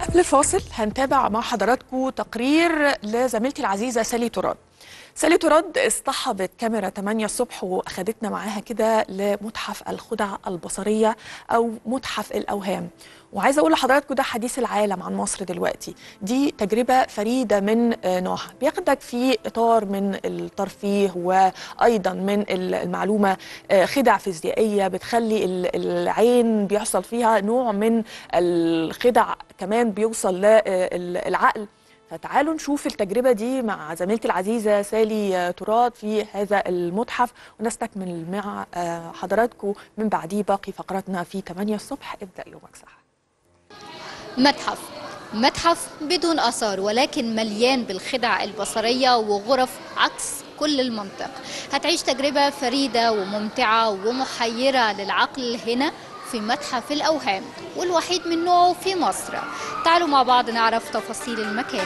قبل الفاصل هنتابع مع حضراتكم تقرير لزميلتي العزيزه سالي تراد سالي تراد اصطحبت كاميرا 8 الصبح واخدتنا معاها كده لمتحف الخدع البصريه او متحف الاوهام وعايزه اقول لحضراتكم ده حديث العالم عن مصر دلوقتي دي تجربه فريده من نوعها بياخدك في اطار من الترفيه وايضا من المعلومه خدع فيزيائيه بتخلي العين بيحصل فيها نوع من الخدع كمان بيوصل للعقل فتعالوا نشوف التجربة دي مع زميلتي العزيزة سالي تراد في هذا المتحف ونستكمل مع حضراتكم من بعديه باقي فقراتنا في 8 الصبح ابدأ يومك صح متحف متحف بدون آثار ولكن مليان بالخدع البصرية وغرف عكس كل المنطق هتعيش تجربة فريدة وممتعة ومحيرة للعقل هنا في متحف الأوهام والوحيد من نوعه في مصر تعالوا مع بعض نعرف تفاصيل المكان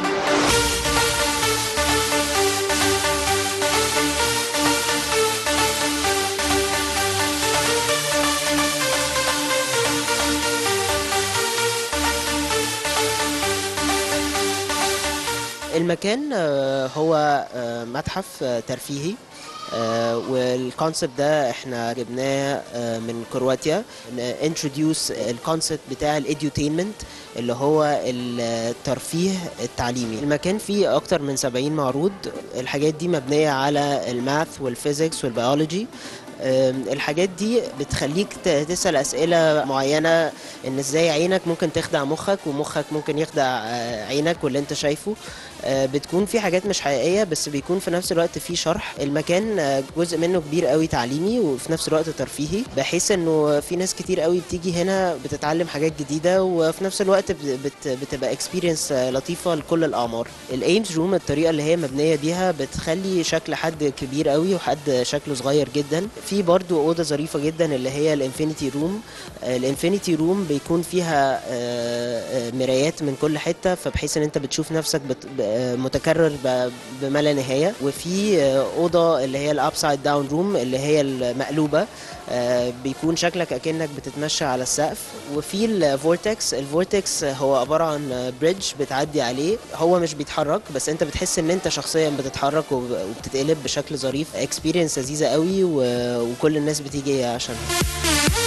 المكان هو متحف ترفيهي والكونسبت ده احنا جبناه من كرواتيا انتروديوس الكونسبت بتاع الاديوتينمنت اللي هو الترفيه التعليمي المكان فيه اكتر من 70 معروض الحاجات دي مبنيه على الماث والفيزيكس والبيولوجي الحاجات دي بتخليك تسأل أسئلة معينة إن إزاي عينك ممكن تخدع مخك ومخك ممكن يخدع عينك واللي أنت شايفه بتكون في حاجات مش حقيقية بس بيكون في نفس الوقت في شرح المكان جزء منه كبير قوي تعليمي وفي نفس الوقت ترفيهي بحيث إنه في ناس كتير قوي بتيجي هنا بتتعلم حاجات جديدة وفي نفس الوقت بت بتبقى اكسبيرينس لطيفة لكل الأعمار الايمز روم الطريقة اللي هي مبنية بيها بتخلي شكل حد كبير قوي وحد شكله صغير جدا في برضو اوضه ظريفه جدا اللي هي الانفينيتي روم الانفينيتي روم بيكون فيها مرايات من كل حته فبحيث ان انت بتشوف نفسك متكرر بما لا نهايه وفي اوضه اللي هي الابسايد داون روم اللي هي المقلوبه بيكون شكلك اكنك بتتمشى على السقف وفي الفورتكس الفورتكس هو عباره عن بريدج بتعدي عليه هو مش بيتحرك بس انت بتحس ان انت شخصيا بتتحرك وبتتقلب بشكل ظريف اكسبيرينس لذيذه قوي وكل الناس بتيجي عشانها